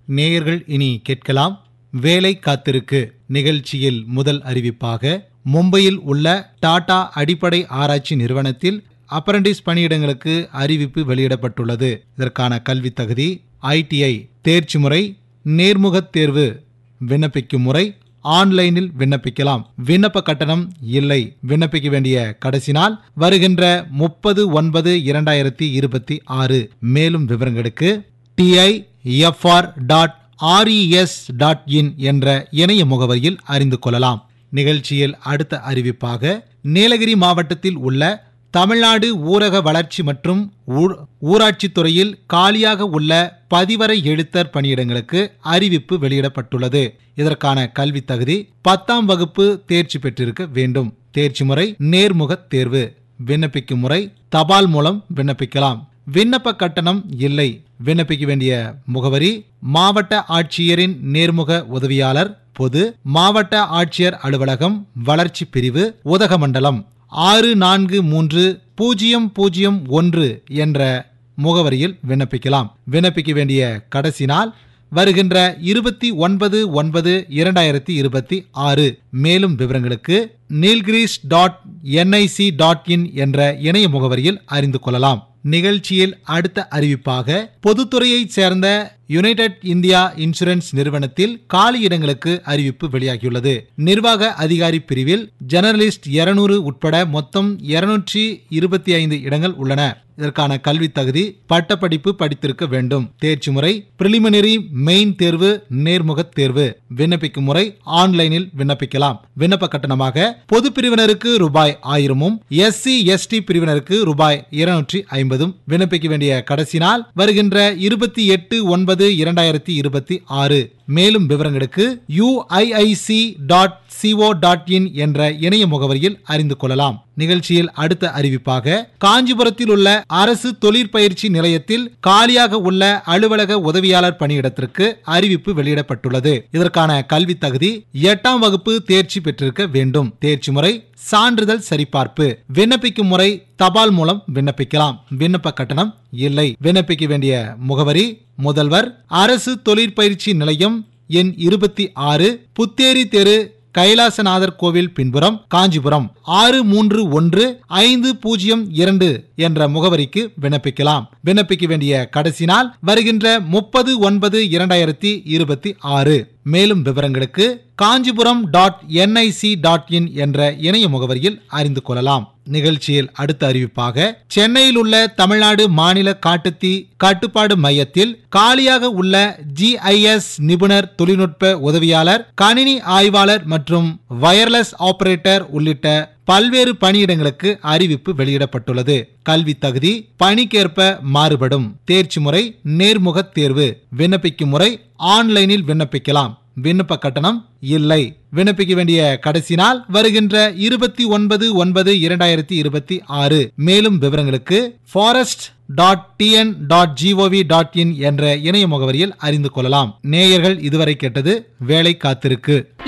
நேயர்கள் இனி கேட்கலாம் வேலை காத்திருக்கு நிகழ்ச்சியில் முதல் அறிவிப்பாக மும்பையில் உள்ள டாடா அடிப்படை ஆராய்ச்சி நிறுவனத்தில் அப்ரண்டிஸ் பணியிடங்களுக்கு அறிவிப்பு வெளியிடப்பட்டுள்ளது இதற்கான கல்வி தகுதி ஐடிஐ தேர்ச்சி முறை நேர்முகத் தேர்வு விண்ணப்பிக்கும் முறை ஆன்லைனில் விண்ணப்பிக்கலாம் விண்ணப்ப கட்டணம் இல்லை விண்ணப்பிக்க வேண்டிய கடைசி நாள் வருகின்ற முப்பது ஒன்பது இரண்டாயிரத்தி இருபத்தி ஆறு மேலும் விவரங்களுக்கு T I F R dot R E S dot in என்ற இணைய முகவரியில் அறிந்து கொள்ளலாம் நிகழ்ச்சியில் அடுத்த அறிவிப்பாக நீலகிரி மாவட்டத்தில் உள்ள தமிழ்நாடு ஊரக வளர்ச்சி மற்றும் ஊர்- ஊராட்சித் துறையில் காலியாக உள்ள பதிவரை எழுத்தர் பணியிடங்களுக்கு அறிவிப்பு வெளியிடப்பட்டுள்ளது இதற்கான கல்வி தகுதி பத்தாம் வகுப்பு தேர்ச்சி பெற்றிருக்க வேண்டும் தேர்ச்சி முறை நேர்முகத் தேர்வு விண்ணப்பிக்கும் முறை தபால் மூலம் விண்ணப்பிக்கலாம் விண்ணப்ப கட்டணம் இல்லை விண்ணப்பிக்க வேண்டிய முகவரி மாவட்ட ஆட்சியரின் நேர்முக உதவியாளர் பொது மாவட்ட ஆட்சியர் அலுவலகம் வளர்ச்சி பிரிவு உதகமண்டலம் ஆறு நான்கு மூன்று பூஜ்ஜியம் பூஜ்ஜியம் ஒன்று என்ற முகவரியில் விண்ணப்பிக்கலாம் விண்ணப்பிக்க வேண்டிய கடைசி நாள் வருகின்ற இருபத்தி ஒன்பது ஒன்பது இரண்டாயிரத்தி இருபத்தி ஆறு மேலும் விவரங்களுக்கு Nilgiris dot N I C dot in என்ற இணைய முகவரியில் அறிந்து கொள்ளலாம் நிகழ்ச்சியில் அடுத்த அறிவிப்பாக பொதுத்துறையைச் சேர்ந்த யுனைடெட் இந்தியா இன்சூரன்ஸ் நிறுவனத்தில் காலியிடங்களுக்கு அறிவிப்பு வெளியாகியுள்ளது நிர்வாக அதிகாரி பிரிவில் ஜெனரலிஸ்ட் 200 உட்பட மொத்தம் 225 இருபத்தி ஐந்து இடங்கள் உள்ளன இதற்கான கல்வி தகுதி பட்டப்படிப்பு படித்திருக்க வேண்டும் தேர்ச்சி முறை பிரிலிமினரி மெயின் தேர்வு நேர்முகத் தேர்வு விண்ணப்பிக்கும் முறை ஆன்லைனில் விண்ணப்பிக்கலாம் விண்ணப்ப கட்டணமாக பொது பிரிவினருக்கு ரூபாய் ஆயிரமும் எஸ்சி எஸ்டி பிரிவினருக்கு ரூபாய் இருநூற்றி ஐம்பதும் விண்ணப்பிக்க வேண்டிய கடைசி நாள் வருகின்ற இருபத்தி எட்டு ஒன்பது இரண்டாயிரத்தி இருபத்தி ஆறு மேலும் விவரங்களுக்கு U I I C dot C O dot in என்ற இணைய முகவரியில் அறிந்து கொள்ளலாம் நிகழ்ச்சியில் அடுத்த அறிவிப்பாக காஞ்சிபுரத்தில் உள்ள அரசு தொழிற்பயிற்சி நிலையத்தில் காலியாக உள்ள அலுவலக உதவியாளர் பணியிடத்திற்கு அறிவிப்பு வெளியிடப்பட்டுள்ளது இதற்கான கல்வி தகுதி எட்டாம் வகுப்பு தேர்ச்சி பெற்றிருக்க வேண்டும் தேர்ச்சி முறை சான்றிதழ் சரிபார்ப்பு விண்ணப்பிக்கும் முறை தபால் மூலம் விண்ணப்பிக்கலாம் விண்ணப்ப கட்டணம் இல்லை விண்ணப்பிக்க வேண்டிய முகவரி முதல்வர் அரசு தொழிற்பயிற்சி நிலையம் எண் இருபத்தி ஆறு புத்தேரி தெரு கைலாசநாதர் கோவில் பின்புறம் காஞ்சிபுரம் ஆறு மூன்று ஒன்று ஐந்து பூஜ்ஜியம் இரண்டு என்ற முகவரிக்கு விண்ணப்பிக்கலாம் விண்ணப்பிக்க வேண்டிய கடைசி நாள் வருகின்ற முப்பது ஒன்பது இரண்டாயிரத்தி இருபத்தி ஆறு மேலும் விவரங்களுக்கு Kanchipuram dot N I C dot in என்ற இணைய முகவரியில் அறிந்து கொள்ளலாம் நிகழ்ச்சியில் அடுத்த அறிவிப்பாக சென்னையில் உள்ள தமிழ்நாடு மாநில காட்டுத்தீ கட்டுப்பாடு மையத்தில் காலியாக உள்ள ஜிஐஎஸ் நிபுணர் தொழில்நுட்ப உதவியாளர் கணினி ஆய்வாளர் மற்றும் வயர்லெஸ் ஆபரேட்டர் உள்ளிட்ட பல்வேறு பணியிடங்களுக்கு அறிவிப்பு வெளியிடப்பட்டுள்ளது கல்வி தகுதி பணிக்கேற்ப மாறுபடும் தேர்ச்சி முறை நேர்முகத் தேர்வு விண்ணப்பிக்கும் முறை ஆன்லைனில் விண்ணப்பிக்கலாம் விண்ணப்ப கட்டணம் இல்லை விண்ணப்பிக்க வேண்டிய கடைசி நாள் வருகின்ற இருபத்தி ஒன்பது ஒன்பது இரண்டாயிரத்தி இருபத்தி ஆறு மேலும் விவரங்களுக்கு forest dot T N dot G O V dot in என்ற இணைய முகவரியில் அறிந்து கொள்ளலாம் நேயர்கள் இதுவரை கேட்டது வேலை காத்திருக்கு